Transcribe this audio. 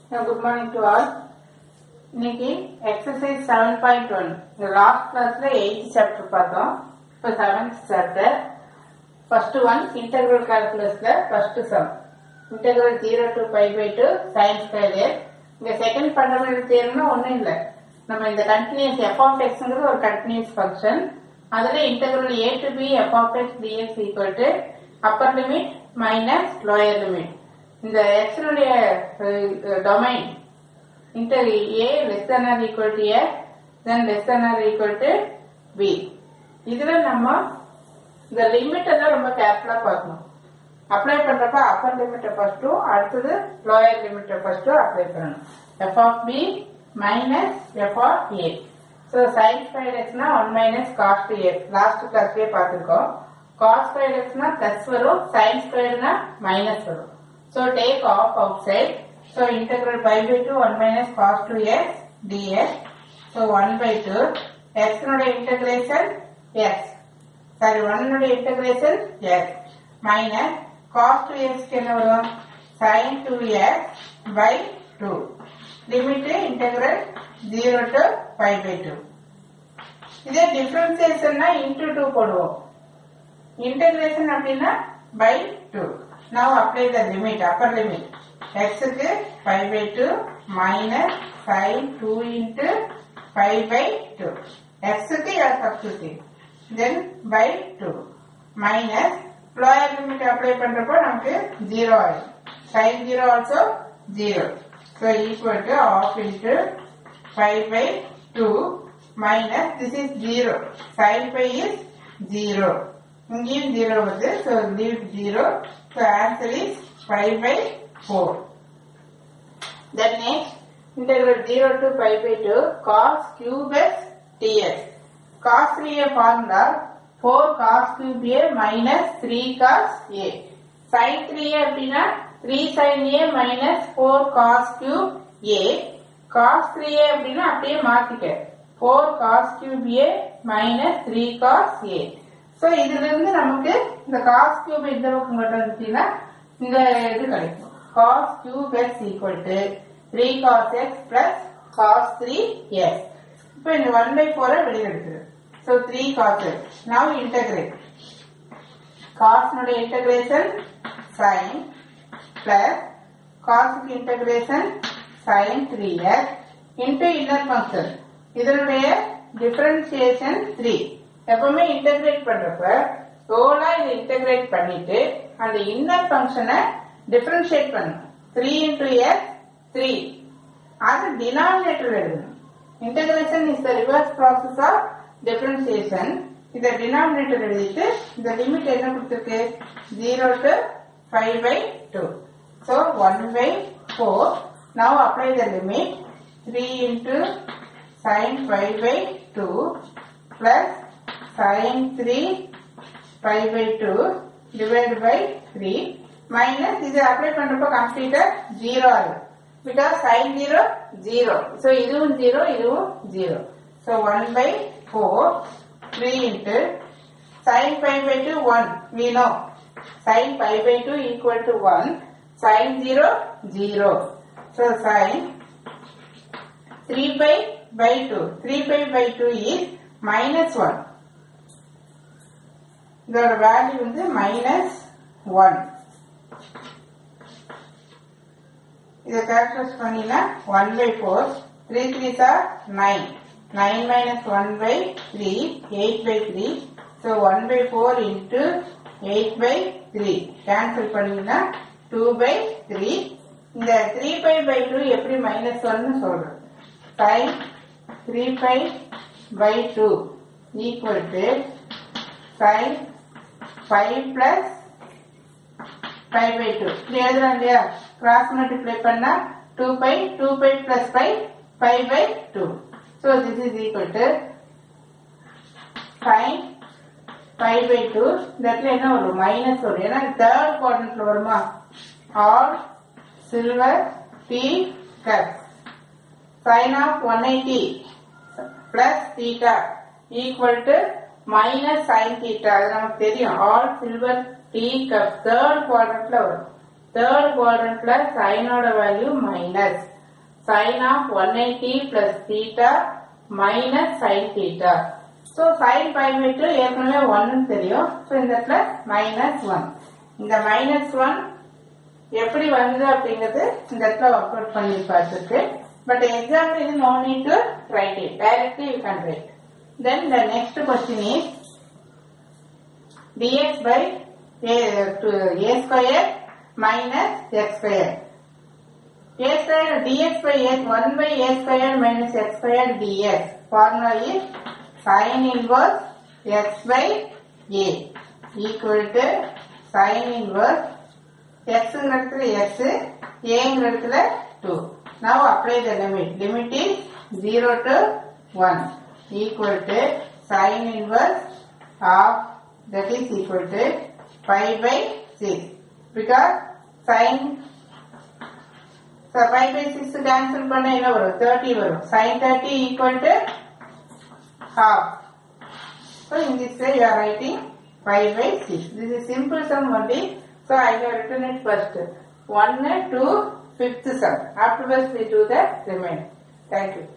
Good morning to all இன்னைக்கு exercise seven point one இந்த last கிளாஸ்ல எயித் சாப்டர் பார்த்தோம் இப்போ seventh chapter first one integral கால்குலஸ்ல first sum integral zero to pi by two sines square இங்க second fundamental தியரம்னா ஒன்றும் இல்லை நம்ம இந்த கண்டினியூஸ் எஃப் ஆஃப் எக்ஸ்ங்கிறது ஒரு கண்டினியூஸ் ஃபங்க்ஷன் அதுல integral A to B F of X DX equal to upper limit minus lower limit இந்த எக்ஸனுடைய domain inter a less than or equal to x then less than or equal to b இதுல நம்ம இந்த limit எல்லாம் ரொம்ப கேர்ஃபுல்லா பார்க்கணும் apply பண்றப்ப அப்பர் லிமிட்டை ஃபர்ஸ்ட்டும் அடுத்தது லோயர் லிமிட்டை ஃபர்ஸ்ட்டும் அப்ளை பண்ணணும் F of B minus F of A so sine square எக்ஸ்னா one minus cos A last கிளாஸ்லயே பார்த்துருக்கோம் காஸ் ஸ்கொயர் எக்ஸ்னா பிளஸ் வரும் சைன் ஸ்கொயர்னா மைனஸ் வரும் so take off outside so integral pi by two one minus cos two X DX so one by two எக்ஸ்னுடைய integration X sorry ஒன்னுடைய integration X minus cos two எக்ஸ்க்கு என்ன வரும் sine two X by two limit integral zero to five by two இதே டிஃபரன்சியேஷன்னா into two போடுவோம் integration அப்படின்னா by two now apply the limit upper limit x க்கு 5 by 2 minus sin 2 into 5 by 2 x க்கு you are substituting then by 2 minus lower limit apply பண்றப்போ நமக்கு 0 ஆயிடும் sin 0 also 0 so equal to half into 5 by 2 minus this is 0 sin pi is 0 இங்கேயும் 0 வருது so leave 0 so answer is 5 by 4 then next integral 0 to pi by 2 cos cube x dx cos 3a formula 4 cos cube a minus 3 cos a sin 3a அப்படின்னா 3 sin a minus 4 cos cube a cos 3a அப்படின்னா அப்படியே மாத்திக்க 4 cos cube a minus 3 cos a so இதுல இருந்து நமக்கு இந்த cos cube இந்த பக்கம் கொண்டு வந்துட்டீங்கன்னா இந்த இது கிடைக்கும் cos cube x equal to 3 cos x plus cos 3 x இப்போ இந்த 1 by 4 வெளியே எடுத்துரு so 3 cos x now integrate cos நோட integration sin plus cos க்கு integration sin 3x into inner function இதனுடைய differentiation 3 எப்பவுமே இன்டகிரேட் பண்றப்ப ஹோலா இதை இன்டகிரேட் பண்ணிட்டு அந்த இன்னர் ஃபங்க்ஷனை டிஃபரன்ஷியேட் பண்ணணும் த்ரீ இன்டூ எக்ஸ் த்ரீ அது டினாமினேட்டர் எழுதணும் integration is the reverse process of differentiation இதை டினாமினேட்டர் எழுதிட்டு இந்த லிமிட் என்ன கொடுத்துருக்கு zero to five by two so one by four now apply the limit three into sine five by two plus sin 3 pi by 2 divided by 3 minus இது apply பண்றப்ப கம்ப்ளீட்டா zero ஆகும் because sin 0 zero so இதுவும் zero இதுவும் zero so one by four three into sin pi by 2 one we know sin pi by 2 equal to 1 sin 0 zero so sin 3 pi by 2 3 pi by 2 is minus 1 இதோட value வந்து minus one இதை calculate பண்ணினா one by four three three sir nine nine minus one by three eight by three so one by four into eight by three cancel பண்ணினா two by three இந்த three pi by two எப்படி minus ஒன்னு சொல்றோம் sine three pi by two equal to sin 5 plus 5 by 2 இப்படி எழுதுறோம் இல்லையா cross multiply பண்ணா 2 pi 2 pi plus 5 5 by 2 so this is equal to sin 5 by 2 இந்த இடத்துல என்ன வரும் மைனஸ் வரும் ஏன்னா தேர்ட் குவாட்ரண்ட்ல வருமா all silver tea cup sin of 180 plus theta equal to minus sine theta அது நமக்கு தெரியும் all silver tea cup third குவாட்ரண்ட்ல வரும் தேர்ட் குவாட்ரண்ட்ல சைனோட வேல்யூ minus sin of 180 plus theta minus sin theta. So sin pi by 2 ஏற்கனவே 1 தெரியும் ஸோ இந்த இடத்துல மைனஸ் ஒன் இந்த மைனஸ் ஒன் எப்படி வந்தது அப்படிங்கிறது இந்த இடத்துல அப்லோட் பண்ணி பார்த்துருக்கு பட் எக்ஸாம்பிள் இது no need to write it directly you can write then the next question is dx by a, to a square minus x square. a square dx by a 1 by a square minus x square dx. Formula is sin inverse x by a equal to sin inverse x ங்கிற இடத்துல x a ங்கிற இடத்துல 2. Now apply the limit. Limit is 0 to 1 equal to sin inverse of that is equal to pi by 6 because sin so pi by 6 cancel பண்ண என்ன வரும் 30 வரும் sin 30 equal to half so in this way you are writing pi by 6 this is simple sum only so I have written it first 1 to 5th sum afterwards we do the remaining thank you